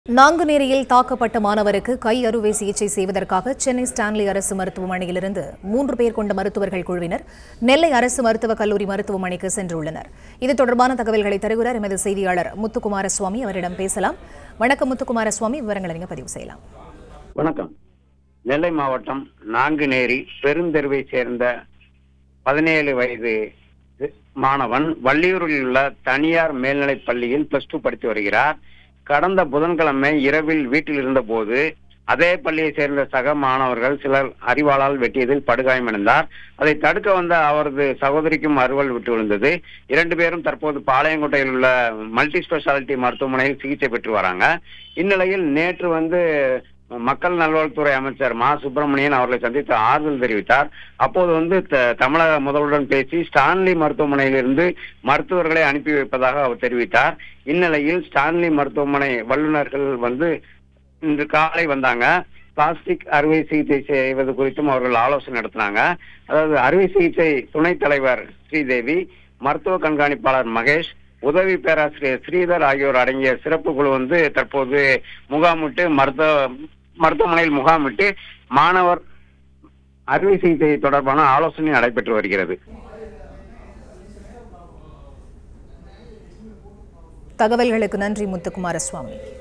நாங்குநேரியில் தாக்கப்பட்ட மாணவருக்கு கை அறுவை சிகிச்சை செய்வதற்காக சென்னை ஸ்டான்லி அரசு மருத்துவமனையிலிருந்து மூன்று பேர் கொண்ட மருத்துவர்கள் குழுவினர் நெல்லை அரசு மருத்துவக் கல்லூரி மருத்துவமனைக்கு சென்றுள்ளனர் இது தொடர்பான தகவல்களை தருகிறார் எமது செய்தியாளர் முத்துக்குமாரசுவாமி அவரிடம் பேசலாம் வணக்கம் முத்துக்குமாரசுவாமி விவரங்களை நீங்க பதிவு செய்யலாம் வணக்கம் நெல்லை மாவட்டம் நாங்குநேரி பெருந்தெருவை சேர்ந்த பதினேழு வயது மாணவன் வள்ளியூரில் உள்ள தனியார் மேல்நிலைப் பள்ளியில் பிளஸ் டூ படித்து வருகிறார் கடந்த புதன்கிழமை இரவில் வீட்டில் இருந்தபோது அதே பள்ளியை சேர்ந்த சக மாணவர்கள் சிலர் அறிவாளால் வெட்டியதில் படுகாயமடைந்தார் அதை தடுக்க வந்த அவரது சகோதரிக்கும் அறுவல் விட்டு விழுந்தது இரண்டு பேரும் தற்போது பாளையங்கோட்டையில் உள்ள மல்டி ஸ்பெஷாலிட்டி மருத்துவமனையில் சிகிச்சை பெற்று வராங்க இந்நிலையில் நேற்று வந்து மக்கள் நல்வாழ்வுத்துறை அமைச்சர் மா சுப்பிரமணியன் அவர்களை சந்தித்து ஆறுதல் தெரிவித்தார் அப்போது வந்து த- தமிழக முதல்வருடன் பேசி ஸ்டான்லி மருத்துவமனையிலிருந்து மருத்துவர்களை அனுப்பி வைப்பதாக அவர் தெரிவித்தார் இந்நிலையில் ஸ்டான்லி மருத்துவமனை வல்லுநர்கள் வந்து இன்று காலை வந்தாங்க பிளாஸ்டிக் அறுவை சிகிச்சை செய்வது குறித்தும் அவர்கள் ஆலோசனை நடத்தினாங்க அதாவது அறுவை சிகிச்சை துணைத் தலைவர் ஸ்ரீதேவி மருத்துவ கண்காணிப்பாளர் மகேஷ் உதவி பேராசிரியர் ஸ்ரீதர் ஆகியோர் அடங்கிய சிறப்பு குழு வந்து தற்போது முகாமிட்டு மருத்துவ மருத்துவமனையில் முகாமிட்டு மாணவர் அறுவை சிகிச்சை தொடர்பான ஆலோசனை நடைபெற்று வருகிறது தகவல்களுக்கு நன்றி முத்துக்குமாரசுவாமி